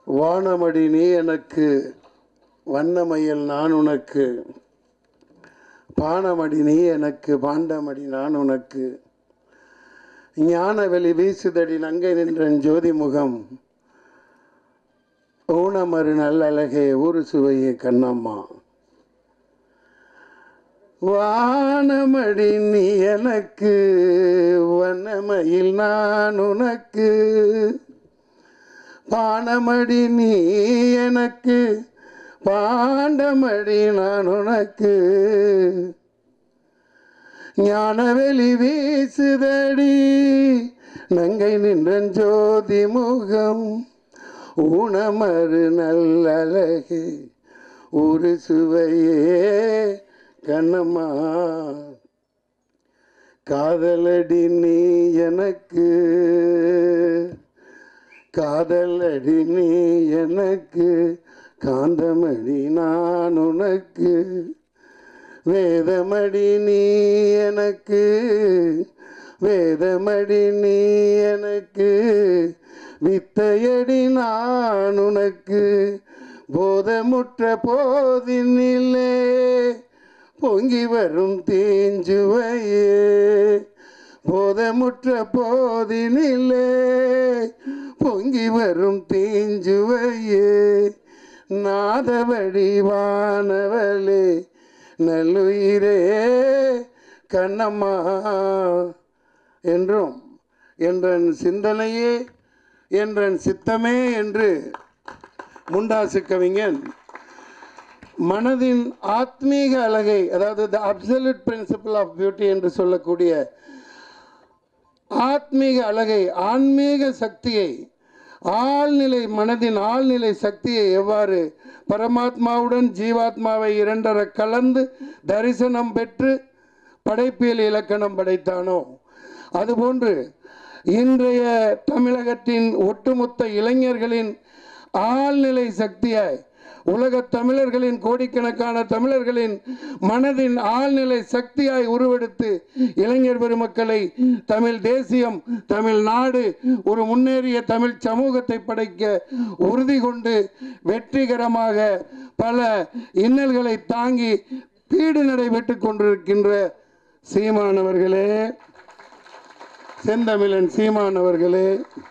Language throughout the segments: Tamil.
வானமடி நீ எனக்கு வண்ணமயில் நான் உனக்கு பானமடி நீ எனக்கு பாண்டமடி நான் உனக்கு ஞான வெளி வீசுதடி நங்கை நின்றன் ஜோதி முகம் ஊனமறு நல்லழகே ஊரு சுவையே கண்ணம்மா வானமடி நீ எனக்கு வண்ணமயில் நான் உனக்கு பானமடி நீ எனக்கு பாண்டமடி நான் உனக்கு ஞானவெளி வீசுதடி நங்கை நின்றன் ஜோதி முகம் ஊனமறு நல்லழகு ஒரு சுவையே கண்ணம்மா காதலடி நீ எனக்கு காதலடி நீ எனக்கு காந்தமடி நான் உனக்கு வேதமடி நீ எனக்கு வேதமடி நீ எனக்கு வித்தையடி நான் உனக்கு போதமுற்ற போதினிலே பொங்கி வரும் தீஞ்சுவையே போதமுற்ற போதினிலே பொங்கி வரும் தீஞ்சுவையே நாதவடி வானவளே நல்லுயிரே கண்ணம்மா என்றும் என்றன் சிந்தனையே என்றன் சித்தமே என்று முண்டாசு கவிஞன் மனதின் ஆத்மீக அழகை அதாவது the absolute principle of beauty என்று சொல்லக்கூடிய ஆத்மீக அழகை ஆன்மீக சக்தியை ஆழ்நிலை மனதின் ஆழ்நிலை சக்தியை எவ்வாறு பரமாத்மாவுடன் ஜீவாத்மாவை இரண்டர கலந்து தரிசனம் பெற்று படைப்பியல் இலக்கணம் படைத்தானோ அதுபோன்று இன்றைய தமிழகத்தின் ஒட்டுமொத்த இளைஞர்களின் ஆழ்நிலை சக்தியாய் உலகத் தமிழர்களின் கோடிக்கணக்கான தமிழர்களின் மனதின் ஆழ்நிலை சக்தியாய் உருவெடுத்து இளைஞர் பெருமக்களை தமிழ் தேசியம் தமிழ் நாடு ஒரு முன்னேறிய தமிழ் சமூகத்தை படைக்க உறுதி கொண்டு வெற்றிகரமாக பல இன்னல்களை தாங்கி பீடு நடைபெற்று கொண்டிருக்கின்ற சீமானவர்களே செந்தமிழன் சீமானவர்களே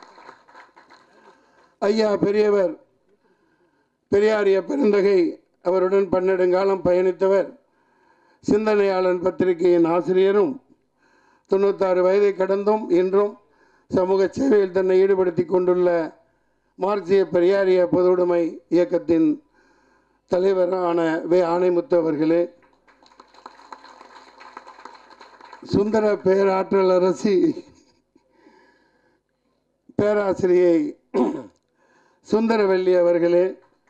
ஐயா பெரியவர் பெரியாரிய பெருந்தகை அவருடன் பன்னெடுங்காலம் பயணித்தவர் சிந்தனையாளன் பத்திரிகையின் ஆசிரியரும் தொண்ணூத்தாறு வயதை கடந்தும் இன்றும் சமூக சேவையில் தன்னை ஈடுபடுத்தி கொண்டுள்ள மார்க்சிய பெரியாரிய பொதுவுடைமை இயக்கத்தின் தலைவரான வே ஆணைமுத்து அவர்களே சுந்தர பேராற்றல் அரசி பேராசிரியை சுந்தரவல்லி அவர்களே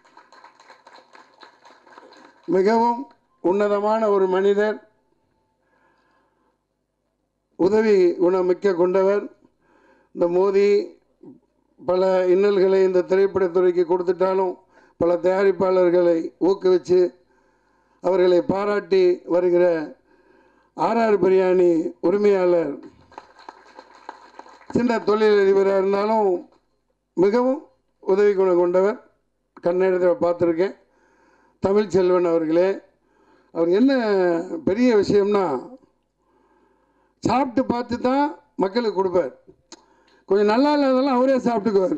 மிகவும் உன்னதமான ஒரு மனிதர் உதவி குணமிக்க கொண்டவர் இந்த மோதி பல இன்னல்களை இந்த திரைப்படத்துறைக்கு கொடுத்துட்டாலும் பல தயாரிப்பாளர்களை ஊக்குவித்து அவர்களை பாராட்டி வருகிற ஆர்ஆர் பிரியாணி உரிமையாளர் சின்ன தொழிலதிபராக இருந்தாலும் மிகவும் உதவி குணம் கொண்டவர் கண்ணெடுத்தில் பார்த்துருக்கேன் தமிழ்ச்செல்வன் அவர்களே அவர் என்ன பெரிய விஷயம்னா சாப்பிட்டு பார்த்து தான் மக்களுக்கு கொடுப்பார் கொஞ்சம் நல்லா இல்லாததெல்லாம் அவரே சாப்பிட்டுக்குவார்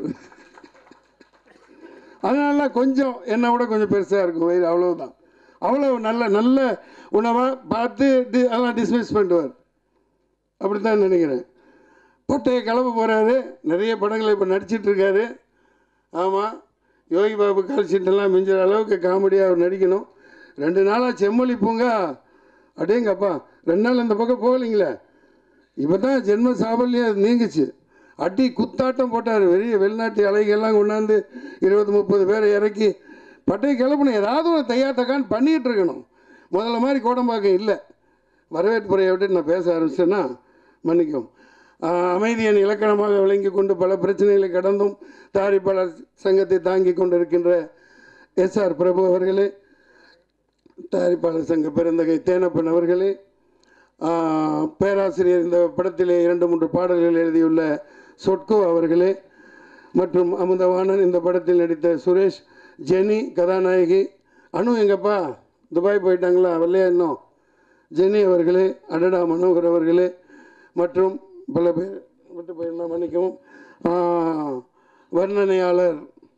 அதனால கொஞ்சம் என்னை விட கொஞ்சம் பெருசாக இருக்கும் வயிறு அவ்வளவுதான் அவ்வளோ நல்ல நல்ல உணவாக பார்த்து டி அதெல்லாம் டிஸ்மிஸ் பண்ணிடுவார் அப்படி தான் நினைக்கிறேன் பொட்டையை கிளம்ப போகிறாரு நிறைய படங்களை இப்போ நடிச்சிட்ருக்காரு ஆமாம் யோகி பாபு கால்ஷீட்டெல்லாம் மிஞ்சுற அளவுக்கு காமெடியாக அவர் நடிக்கணும் ரெண்டு நாளாக செம்மொழி பூங்கா அடேங்கப்பா ரெண்டு நாள் இந்த பக்கம் போகலைங்களே இப்போ தான் ஜென்ம சாபல்யம் நீங்குச்சு அடி குத்தாட்டம் போட்டார் வெளிய வெளிநாட்டு அலைகள்லாம் கொண்டாந்து இருபது முப்பது பேரை இறக்கி பட்டை கிளப்பணும் ஏதாவது ஒரு தையா தக்கான்னு பண்ணிகிட்டு இருக்கணும் முதல்ல மாதிரி கோடம்பாக்கம் இல்லை வரவேற்புரையை விட்டு நான் பேச ஆரம்பிச்சேன்னா மன்னிக்கும் ஆஹ், அமைதியின் இலக்கணமாக விளங்கி கொண்டு பல பிரச்சனைகளை கடந்தும் தயாரிப்பாளர் சங்கத்தை தாங்கி கொண்டிருக்கின்ற எஸ்ஆர் பிரபு அவர்களே தயாரிப்பாளர் சங்க பெருந்தகை தேனப்பன் அவர்களே ஆஹ், பேராசிரியர் இந்த படத்திலே இரண்டு மூன்று பாடல்கள் எழுதியுள்ள சொட்கோ அவர்களே மற்றும் அமுதவாணன் இந்த படத்தில் நடித்த சுரேஷ் ஜெனி கதாநாயகி அனு எங்கப்பா துபாய் போயிட்டாங்களா வரலையா இன்னும் ஜெனி அவர்களே அடடா மனோகர் அவர்களே மற்றும் பல பேர் விட்டு போயிருந்தா மன்னிக்கவும் ஆ, வர்ணனையாளர்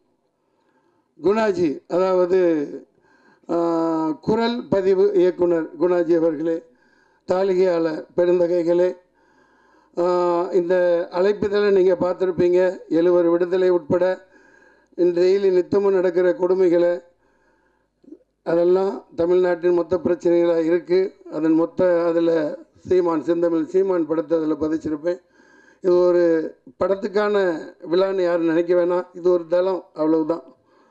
குணாஜி அதாவது ஆ, குரல் பதிவு இயக்குனர் குணாஜி அவர்களே தாளிகையாளர் பெருந்தகைகளே ஆ, இந்த அழைப்புதலை நீங்கள் பார்த்துருப்பீங்க எழுவர் விடுதலை உட்பட இந்த டெய்லி நித்தமும் நடக்கிற கொடுமைகளை அதெல்லாம் தமிழ்நாட்டின் மொத்த பிரச்சனைகளாக இருக்குது அதன் மொத்த அதில் சீமான் செந்தமிழ் சீமான் படத்தை அதில் பதிச்சிருப்பேன் இது ஒரு படத்துக்கான விழான்னு யாரும் நினைக்க வேணாம் இது ஒரு தளம் அவ்வளவுதான்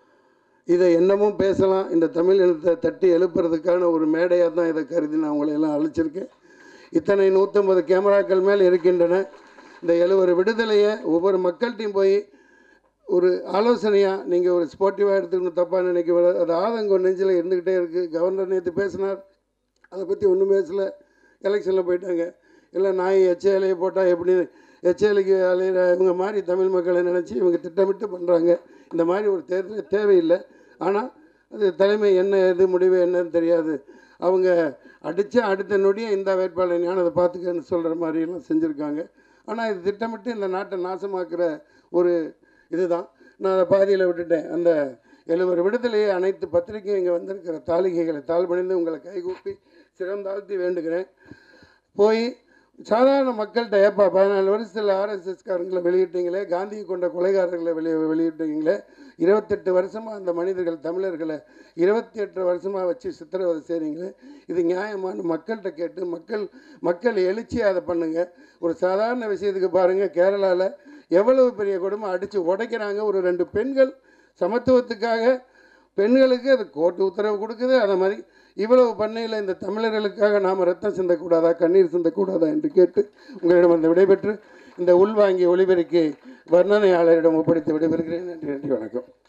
இதை என்னமும் பேசலாம் இந்த தமிழ் இனத்தை தட்டி எழுப்புறதுக்கான ஒரு மேடையாக தான் இதை கருதி நான் உங்களை எல்லாம் அழைச்சிருக்கேன் இத்தனை நூற்றம்பது கேமராக்கள் மேல் இருக்கின்றன இந்த எழுவர் விடுதலையை ஒவ்வொரு மக்கள்கிட்டையும் போய் ஒரு ஆலோசனையாக நீங்கள் ஒரு ஸ்போர்ட்டிவாக எடுத்துக்கணும் தப்பாக நினைக்க வேண்டாம். அது ஆதங்கம் நெஞ்சில் இருந்துக்கிட்டே இருக்குது கவர்னர் நேற்று பேசினார் அதை பற்றி ஒன்றும் பேசலை எலெக்ஷனில் போயிட்டாங்க இல்லை நாய் எச்ஏலையை போட்டால் எப்படி எச்ஏலைக்கு அலையிற இவங்க மாதிரி தமிழ் மக்களை நினச்சி இவங்க திட்டமிட்டு பண்ணுறாங்க இந்த மாதிரி ஒரு தேர்தல் தேவையில்லை ஆனால் அது தலைமை என்ன எது முடிவு என்னன்னு தெரியாது அவங்க அடித்து அடுத்த நொடியே இந்த வேட்பாளர் ஞானதை பார்த்துக்கன்னு சொல்கிற மாதிரியெல்லாம் செஞ்சுருக்காங்க ஆனால் இது திட்டமிட்டு இந்த நாட்டை நாசமாக்குற ஒரு இதுதான் நான் அதை பாதியில் விட்டுட்டேன் அந்த எழுவர் விடுதலையை அனைத்து பத்திரிகையும் இங்கே வந்திருக்கிற தாளிகைகளை தாழ்பணிந்து உங்களை கைகூப்பி சிறந்தாழ்த்தி வேண்டுகிறேன் போய் சாதாரண மக்கள்கிட்ட ஏப்பா பதினாலு வருஷத்தில் ஆர்எஸ்எஸ்காரங்களை வெளியிட்டீங்களே காந்தியை கொண்ட கொலைகாரர்களை வெளியே வெளியிட்டீங்களே இருபத்தெட்டு வருஷமாக அந்த மனிதர்கள் தமிழர்களை இருபத்தி எட்டு வருஷமாக வச்சு சித்திரவதை செய்கிறீங்களே இது நியாயமான மக்கள்கிட்ட கேட்டு மக்கள் மக்கள் எழுச்சியாக அதை பண்ணுங்கள் ஒரு சாதாரண விஷயத்துக்கு பாருங்கள் கேரளாவில் எவ்வளவு பெரிய கொடுமை அடித்து உடைக்கிறாங்க ஒரு ரெண்டு பெண்கள் சமத்துவத்துக்காக பெண்களுக்கு அது கோர்ட்டு உத்தரவு கொடுக்குது அதை மாதிரி இவ்வளவு பண்ணையில் இந்த தமிழர்களுக்காக நாம் ரத்தம் சிந்தக்கூடாதா கண்ணீர் சிந்தக்கூடாதா என்று கேட்டு உங்களிடம் அந்த விடைபெற்று இந்த உள்வாங்கி ஒளிபெருக்கி வர்ணனையாளரிடம் ஒப்படைத்து விடைபெறுகிறேன் நன்றி நன்றி வணக்கம்